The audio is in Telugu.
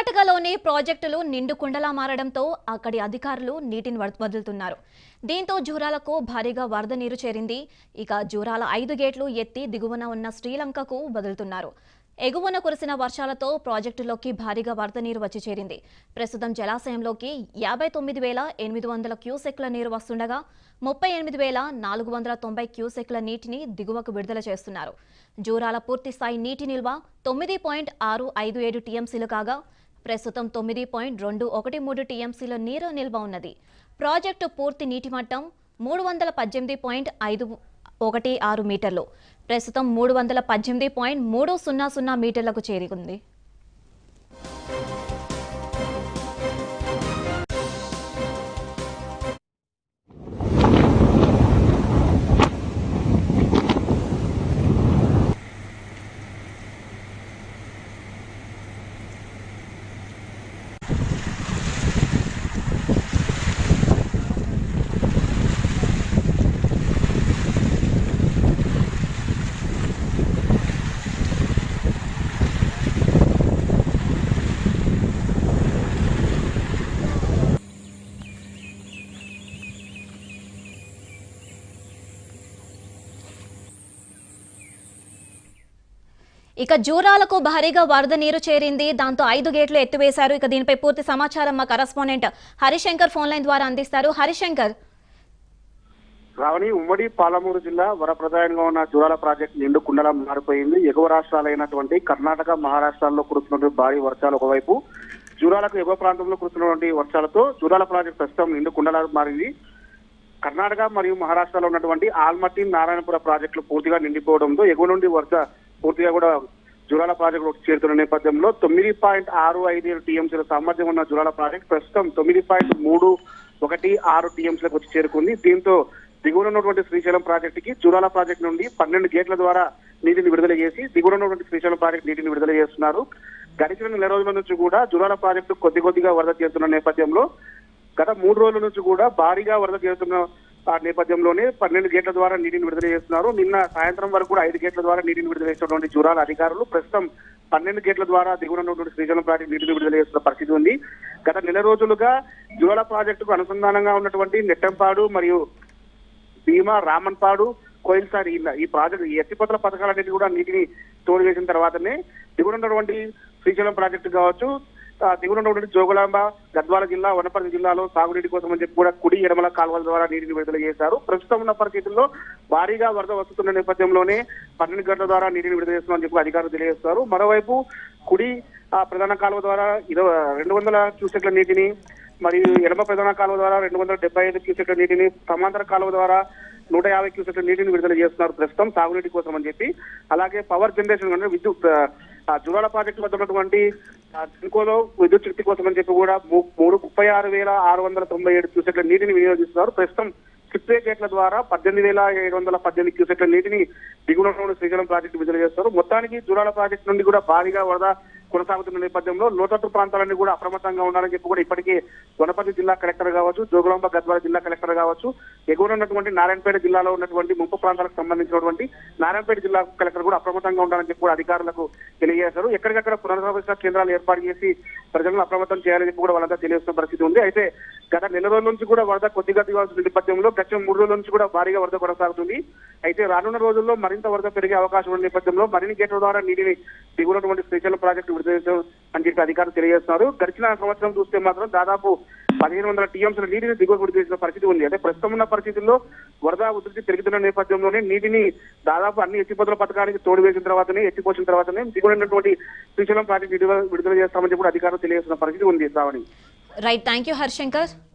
కర్ణాటకలోని ప్రాజెక్టులు నిండు కుండలా మారడంతో అక్కడి అధికారులు నీటిని వద- వదులుతున్నారు దీంతో జూరాలకు భారీగా వరద నీరు చేరింది ఇక జూరాల ఐదు గేట్లు ఎత్తి దిగువన ఉన్న శ్రీలంకకు వదులుతున్నారు ఎగువన కురిసిన వర్షాలతో ప్రాజెక్టులోకి భారీగా వరద నీరు వచ్చి చేరింది ప్రస్తుతం జలాశయంలోకి యాభై తొమ్మిది వేల ఎనిమిది వందల క్యూసెక్ల నీరు వస్తుండగా ముప్పై ఎనిమిది వేల నాలుగు వందల తొంభై క్యూసెక్ల నీటిని దిగువకు విడుదల చేస్తున్నారు జూరాల పూర్తి స్థాయి నీటి నిల్వ తొమ్మిది పాయింట్ ఆరు ఐదు ఏడు టీఎంసీలు కాగా ప్రస్తుతం తొమ్మిది పాయింట్ రెండు ఒకటి మూడు టీఎంసీల నీరు నిల్వ ఉన్నది ప్రాజెక్టు పూర్తి నీటి మట్టం మూడు వందల పద్దెనిమిది పాయింట్ ఐదు ఒకటి ఆరు మీటర్లు ప్రస్తుతం మూడు వందల పద్దెనిమిది పాయింట్ మూడు సున్నా సున్నా మీటర్లకు చేరుకుంది ఇక జూరాలకు భారీగా వరద నీరు చేరింది దాంతో ఐదు గేట్లు ఎత్తివేశారు ఇక దీనిపై పూర్తి సమాచారం మా కరస్పాండెంట్ హరిశంకర్ ఫోన్ లైన్ ద్వారా అందిస్తారు హరిశంకర్ రావణి ఉమ్మడి పాలమూరు జిల్లా వరప్రదాయంగా ఉన్న జూరాల ప్రాజెక్ట్ నిండు కుండలా మారిపోయింది ఎగువ రాష్ట్రాలైనటువంటి కర్ణాటక మహారాష్ట్రాల్లో కురుస్తున్నటువంటి భారీ వర్షాలు ఒకవైపు జూరాలకు ఎగువ ప్రాంతంలో కురుస్తున్నటువంటి వర్షాలతో జూరాల ప్రాజెక్ట్ ప్రస్తుతం నిండు కుండలా మారింది కర్ణాటక మరియు మహారాష్ట్రలో ఉన్నటువంటి ఆల్మట్టి నారాయణపుర ప్రాజెక్టులు పూర్తిగా నిండిపోవడంతో ఎగువ నుండి వరుస పూర్తిగా కూడా జూరాల ప్రాజెక్టు చేరుతున్న నేపథ్యంలో తొమ్మిది పాయింట్ ఆరు ఐదు ఏడు టీఎంసీల సామర్థ్యం ఉన్న జూరాల ప్రాజెక్ట్ ప్రస్తుతం తొమ్మిది పాయింట్ మూడు ఒకటి ఆరు టీఎంసీలకు వచ్చి చేరుకుంది దీంతో దిగువన ఉన్నటువంటి శ్రీశైలం ప్రాజెక్టుకి జూరాల ప్రాజెక్టు నుండి పన్నెండు గేట్ల ద్వారా నీటిని విడుదల చేసి దిగువన ఉన్నటువంటి శ్రీశైలం ప్రాజెక్టు నీటిని విడుదల చేస్తున్నారు గడిచిన నెల రోజుల నుంచి కూడా జూరాల ప్రాజెక్టు కొద్ది కొద్దిగా వరద చేరుతున్న నేపథ్యంలో గత మూడు రోజుల నుంచి కూడా భారీగా వరద చేరుతున్న ఆ నేపథ్యంలోనే పన్నెండు గేట్ల ద్వారా నీటిని విడుదల చేస్తున్నారు నిన్న సాయంత్రం వరకు కూడా ఐదు గేట్ల ద్వారా నీటిని విడుదల చేసినటువంటి జూరాల అధికారులు ప్రస్తుతం పన్నెండు గేట్ల ద్వారా దిగువన ఉన్నటువంటి శ్రీశైలం ప్రాజెక్టు నీటిని విడుదల చేస్తున్న పరిస్థితి ఉంది గత నెల రోజులుగా జూరాల ప్రాజెక్టుకు అనుసంధానంగా ఉన్నటువంటి నెట్టంపాడు మరియు భీమా రామన్పాడు కోయిల్సారి ఇలా ఈ ప్రాజెక్టు ఈ ఎత్తిపోతల పథకాలన్నిటి కూడా నీటిని తోడు వేసిన తర్వాతనే దిగువన ఉన్నటువంటి శ్రీశైలం ప్రాజెక్టు కావచ్చు ఆ, దిగువన ఉన్నటువంటి జోగులాంబ గద్వాల జిల్లా వనపర్తి జిల్లాలో సాగునీటి కోసం అని చెప్పి కూడా కుడి ఎడమల కాలువల ద్వారా నీటిని విడుదల చేశారు ప్రస్తుతం ఉన్న పరిస్థితుల్లో భారీగా వరద వస్తున్న నేపథ్యంలోనే పన్నెండు గంటల ద్వారా నీటిని విడుదల చేస్తున్నామని చెప్పి అధికారులు తెలియజేస్తారు మరోవైపు కుడి ఆ ప్రధాన కాలువ ద్వారా ఇరవై రెండు వందల క్యూసెక్ల నీటిని మరియు ఎడమ ప్రధాన కాలువ ద్వారా రెండు వందల డెబ్బై ఐదు క్యూసెక్ల నీటిని సమాంతర కాలువ ద్వారా నూట యాభై క్యూసెక్ల నీటిని విడుదల చేస్తున్నారు ప్రస్తుతం సాగునీటి కోసం అని చెప్పి అలాగే పవర్ జనరేషన్ అంటే విద్యుత్ ఆ, ఆ జురాల ప్రాజెక్టు వద్ద ఉన్నటువంటి ఆ, సిన్కోలో విద్యుత్ శక్తి కోసం అని చెప్పి కూడా మూ- మూడు ముప్పై ఆరు వేల ఆరు వందల తొంభై ఏడు క్యూసెక్ల నీటిని వినియోగిస్తున్నారు ప్రస్తుతం స్లిప్వే గేట్ల ద్వారా పద్దెనిమిది వేల ఏడు వందల పద్దెనిమిది క్యూసెక్ల నీటిని దిగువన ఉన్న శ్రీశైలం ప్రాజెక్టు విడుదల చేస్తారు మొత్తానికి జూరాల ప్రాజెక్టు నుండి కూడా భారీగా వరద కొనసాగుతున్న నేపథ్యంలో లోతట్టు ప్రాంతాలన్నీ కూడా అప్రమత్తంగా ఉండాలని చెప్పి కూడా ఇప్పటికే వనపర్తి జిల్లా కలెక్టర్ కావచ్చు జోగులాంబ గద్వాల జిల్లా కలెక్టర్ కావచ్చు ఎగువన ఉన్నటువంటి నారాయణపేట జిల్లాలో ఉన్నటువంటి ముంపు ప్రాంతాలకు సంబంధించినటువంటి నారాయణపేట జిల్లా కలెక్టర్ కూడా అప్రమత్తంగా ఉండాలని చెప్పి కూడా అధికారులకు తెలియజేశారు ఎక్కడికక్కడ పునరావాస కేంద్రాలు ఏర్పాటు చేసి ప్రజలను అప్రమత్తం చేయాలని చెప్పి కూడా వాళ్ళంతా తెలియజేస్తున్న పరిస్థితి ఉంది అయితే గత నెల రోజుల నుంచి కూడా వరద కొద్ది కొద్దిగా వస్తున్న నేపథ్యంలో గత మూడు రోజుల నుంచి కూడా భారీగా వరద కొనసాగుతుంది అయితే రానున్న రోజుల్లో మరింత వరద పెరిగే అవకాశం ఉన్న నేపథ్యంలో మరిన్ని గేట్ల ద్వారా నీటిని దిగునటువంటి శ్రీశైలం ప్రాజెక్టు విడుదల చేశారు అని చెప్పి అధికారులు తెలియజేస్తున్నారు గడిచిన సంవత్సరం చూస్తే మాత్రం దాదాపు పదిహేను వందల టీఎంసీల నీటిని దిగువ విడుదల చేసిన పరిస్థితి ఉంది అంటే ప్రస్తుతం ఉన్న పరిస్థితుల్లో వరద ఉధృతి పెరుగుతున్న నేపథ్యంలోనే నీటిని దాదాపు అన్ని ఎత్తిపోతల పథకానికి తోడు వేసిన తర్వాతనే ఎత్తిపోసిన తర్వాతనే దిగునటువంటి శ్రీశైలం ప్రాజెక్టు విడుదల విడుదల చేస్తామని చెప్పి కూడా అధికారులు తెలియజేస్తున్న పరిస్థితి ఉంది Shravani right thank you Harishankar